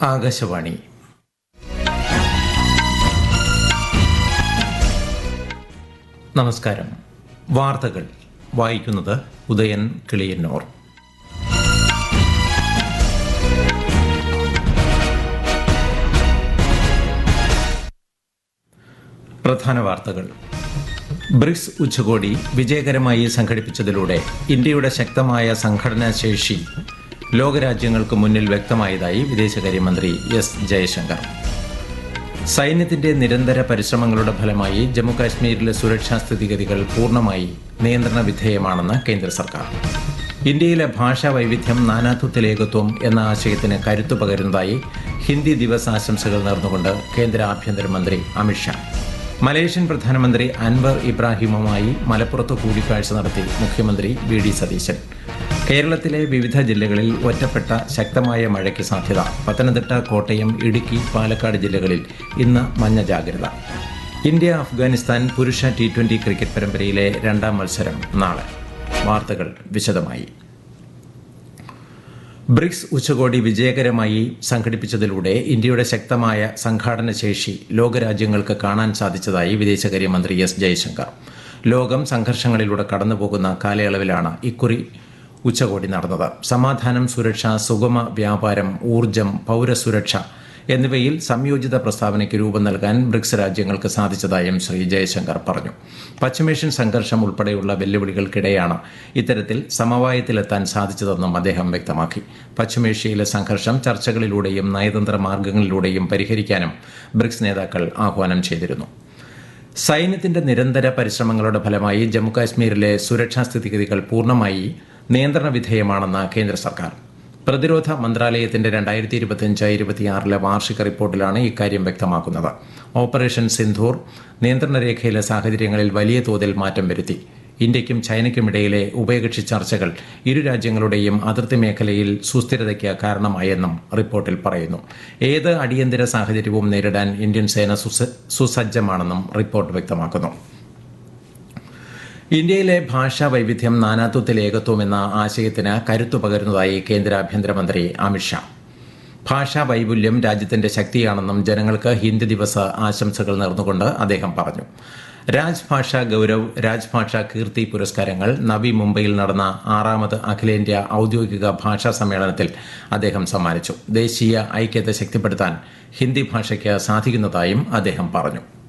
ആകാശവാണി നമസ്കാരം വാർത്തകൾ വായിക്കുന്നത് ഉദയൻ കിളിയന്നൂർ പ്രധാന വാർത്തകൾ ബ്രിക്സ് ഉച്ചകോടി വിജയകരമായി സംഘടിപ്പിച്ചതിലൂടെ ഇന്ത്യയുടെ ശക്തമായ സംഘടനാ ശേഷി ലോകരാജ്യങ്ങൾക്ക് മുന്നിൽ വ്യക്തമായതായി വിദേശകാര്യമന്ത്രി എസ് ജയശങ്കർ സൈന്യത്തിന്റെ നിരന്തര പരിശ്രമങ്ങളുടെ ഫലമായി ജമ്മുകാശ്മീരിലെ സുരക്ഷാ സ്ഥിതിഗതികൾ പൂർണ്ണമായി നിയന്ത്രണ വിധേയമാണെന്ന് കേന്ദ്ര സർക്കാർ ഇന്ത്യയിലെ ഭാഷാ വൈവിധ്യം നാനാത്വത്തിൽ ഏകത്വം എന്ന ആശയത്തിന് കരുത്തു പകരുന്നതായി ഹിന്ദി ദിവസ് ആശംസകൾ നേർന്നുകൊണ്ട് കേന്ദ്ര ആഭ്യന്തരമന്ത്രി അമിത്ഷാ മലേഷ്യൻ പ്രധാനമന്ത്രി അൻവർ ഇബ്രാഹിമുമായി മലപ്പുറത്ത് കൂടിക്കാഴ്ച നടത്തി മുഖ്യമന്ത്രി വി ഡി സതീശൻ കേരളത്തിലെ വിവിധ ജില്ലകളിൽ ഒറ്റപ്പെട്ട ശക്തമായ മഴയ്ക്ക് സാധ്യത പത്തനംതിട്ട കോട്ടയം ഇടുക്കി പാലക്കാട് ജില്ലകളിൽ ഇന്ന് മഞ്ഞ ജാഗ്രത ഇന്ത്യ അഫ്ഗാനിസ്ഥാൻ പുരുഷ ടി ട്വന്റി ക്രിക്കറ്റ് പരമ്പരയിലെ രണ്ടാം മത്സരം നാളെ വാർത്തകൾ വിശദമായി ബ്രിക്സ് ഉച്ചകോടി വിജയകരമായി സംഘടിപ്പിച്ചതിലൂടെ ഇന്ത്യയുടെ ശക്തമായ സംഘാടന ശേഷി ലോകരാജ്യങ്ങൾക്ക് കാണാൻ സാധിച്ചതായി വിദേശകാര്യമന്ത്രി എസ് ജയശങ്കർ ലോകം സംഘർഷങ്ങളിലൂടെ കടന്നുപോകുന്ന കാലയളവിലാണ് ഇക്കുറി ഉച്ചകോടി നടന്നത് സമാധാനം സുരക്ഷ സുഗമ വ്യാപാരം ഊർജം പൗരസുരക്ഷ എന്നിവയിൽ സംയോജിത പ്രസ്താവനയ്ക്ക് രൂപം നൽകാൻ ബ്രിക്സ് രാജ്യങ്ങൾക്ക് സാധിച്ചതായും ശ്രീ ജയശങ്കർ പറഞ്ഞു പശ്ചിമേഷ്യൻ സംഘർഷം ഉൾപ്പെടെയുള്ള വെല്ലുവിളികൾക്കിടെയാണ് ഇത്തരത്തിൽ സമവായത്തിലെത്താൻ സാധിച്ചതെന്നും അദ്ദേഹം വ്യക്തമാക്കി പശ്ചിമേഷ്യയിലെ സംഘർഷം ചർച്ചകളിലൂടെയും നയതന്ത്ര മാർഗങ്ങളിലൂടെയും പരിഹരിക്കാനും ബ്രിക്സ് നേതാക്കൾ ആഹ്വാനം ചെയ്തിരുന്നു സൈന്യത്തിന്റെ നിരന്തര പരിശ്രമങ്ങളുടെ ഫലമായി ജമ്മുകാശ്മീരിലെ സുരക്ഷാ സ്ഥിതിഗതികൾ പൂർണ്ണമായി നിയന്ത്രണ വിധേയമാണെന്ന് കേന്ദ്ര സർക്കാർ പ്രതിരോധ മന്ത്രാലയത്തിന്റെ രണ്ടായിരത്തി ഇരുപത്തിയഞ്ച് ഇരുപത്തിയാറിലെ വാർഷിക റിപ്പോർട്ടിലാണ് ഇക്കാര്യം വ്യക്തമാക്കുന്നത് ഓപ്പറേഷൻ സിന്ധൂർ നിയന്ത്രണ രേഖയിലെ സാഹചര്യങ്ങളിൽ വലിയ തോതിൽ മാറ്റം വരുത്തി ഇന്ത്യയ്ക്കും ചൈനയ്ക്കുമിടയിലെ ഉഭയകക്ഷി ചർച്ചകൾ ഇരു രാജ്യങ്ങളുടെയും അതിർത്തി മേഖലയിൽ സുസ്ഥിരതയ്ക്ക് കാരണമായെന്നും റിപ്പോർട്ടിൽ പറയുന്നു ഏത് അടിയന്തര സാഹചര്യവും നേരിടാൻ ഇന്ത്യൻ സേന സുസജ്ജമാണെന്നും റിപ്പോർട്ട് വ്യക്തമാക്കുന്നു ഇന്ത്യയിലെ ഭാഷാ വൈവിധ്യം നാനാത്വത്തിൽ ഏകത്വം എന്ന ആശയത്തിന് കരുത്തു പകരുന്നതായി കേന്ദ്ര ആഭ്യന്തരമന്ത്രി അമിത്ഷാ ഭാഷാ വൈപുല്യം രാജ്യത്തിന്റെ ശക്തിയാണെന്നും ജനങ്ങൾക്ക് ഹിന്ദി ദിവസ ആശംസകൾ നേർന്നുകൊണ്ട് അദ്ദേഹം പറഞ്ഞു രാജ്ഭാഷ ഗൌരവ് രാജ്ഭാഷ കീർത്തി പുരസ്കാരങ്ങൾ നവി മുംബൈയിൽ നടന്ന ആറാമത് അഖിലേന്ത്യാ ഔദ്യോഗിക ഭാഷാ സമ്മേളനത്തിൽ അദ്ദേഹം സമ്മാനിച്ചു ദേശീയ ഐക്യത ശക്തിപ്പെടുത്താൻ ഹിന്ദി ഭാഷയ്ക്ക് സാധിക്കുന്നതായും അദ്ദേഹം പറഞ്ഞു